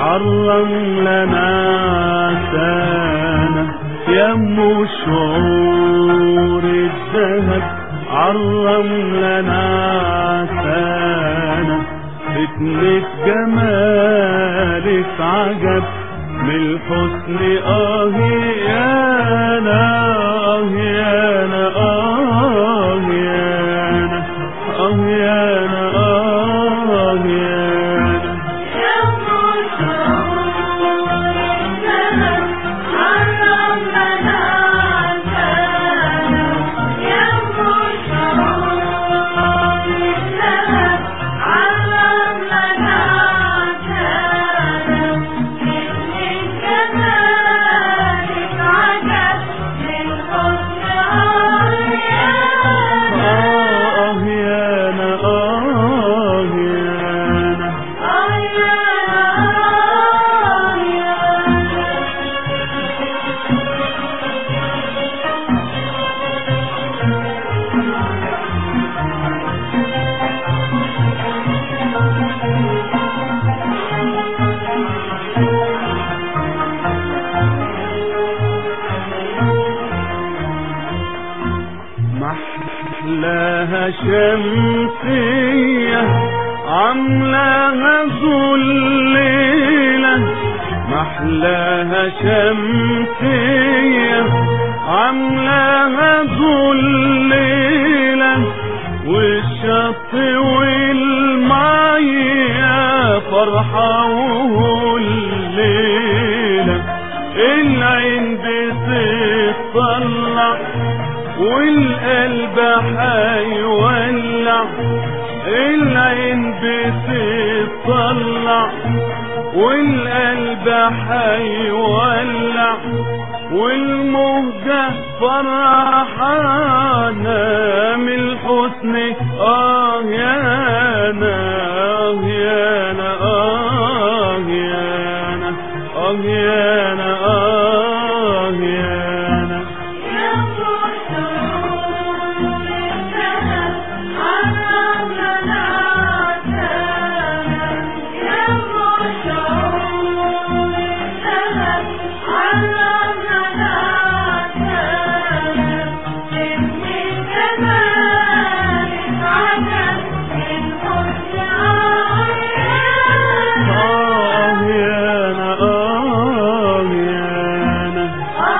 عالرملة نعسانة يم شعور الذهب عالرملة نعسانة فتنة جمالك عجب من الحسن اه يانا اه يانا اه يانا اه يانا اه يانا آه يانا آه يانا محلاها شمسية عاملاها ظليلة محلاها شمسية عاملاها ظليلة والشط والمية فرحة والليلة العين بتطلع والقلب حيولع العين بتطلع والقلب حيولع والمهجة فرحانة من الحسن اه يانا اه يانا اه يانا اه يانا اه يانا آه يانا آه يانا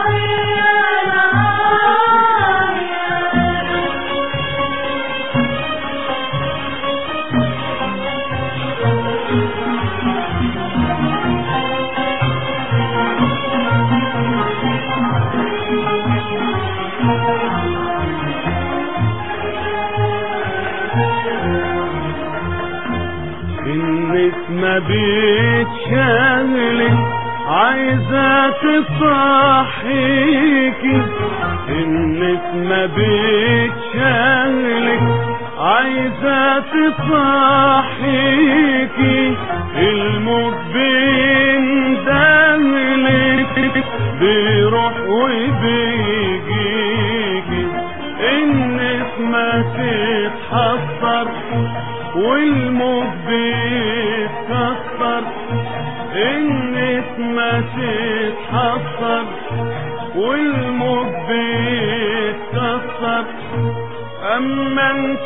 النسمة بتشغلك عايزة تصحيكي النسمة بتشغلك عايزة تصحيكي الموج بيندهلك بيروح وبيجيكي النسمة تتحسر والموج بيتكسر النسمة تتحسر والموج بيتكسر اما انت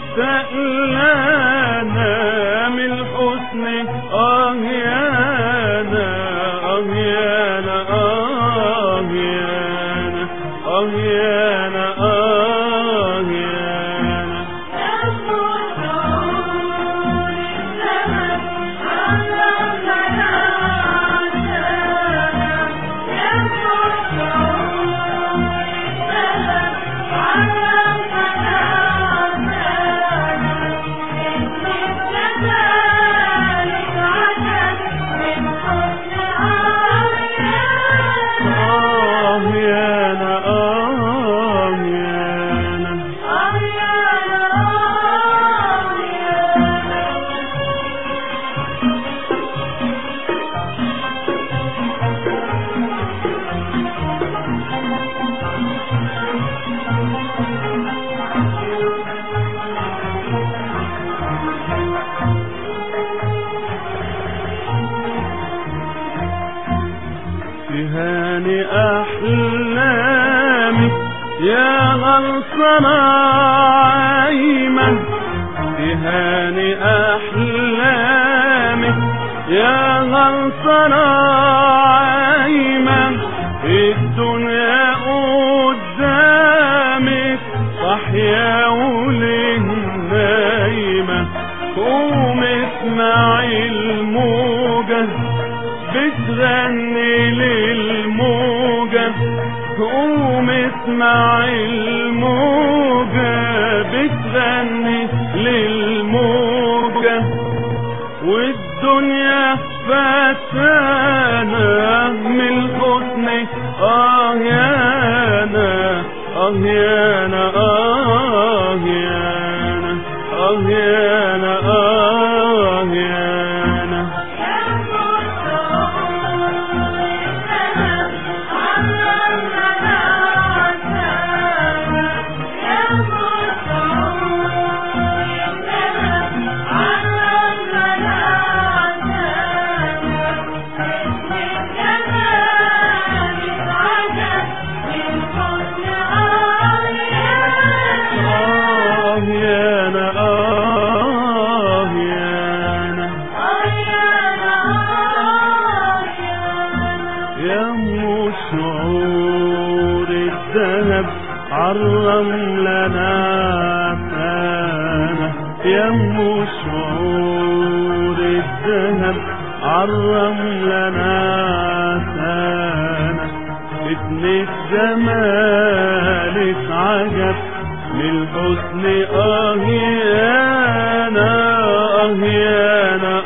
سألانة من الحسن اه يانا اه يانا اه يانا اه يانا اه يانا Yeah. غلطنا عايمة تهاني أحلامك يا غلطنا عايمة الدنيا قدامك صحيا وليه نايمة قوم اسمعي الموجة بتغني للموجة قوم اسمعي الموجة بتغني للموجة والدنيا فتانة من الحسن اه يانا اه يانا اه يانا اه يانا اه يانا آه يانا آه يانا يا أم شعور الذهب عالرملة نعفانة يا أم شعور الذهب عالرملة نعفانة فتنة جمالك عجب من الحسن اه يانا اه يانا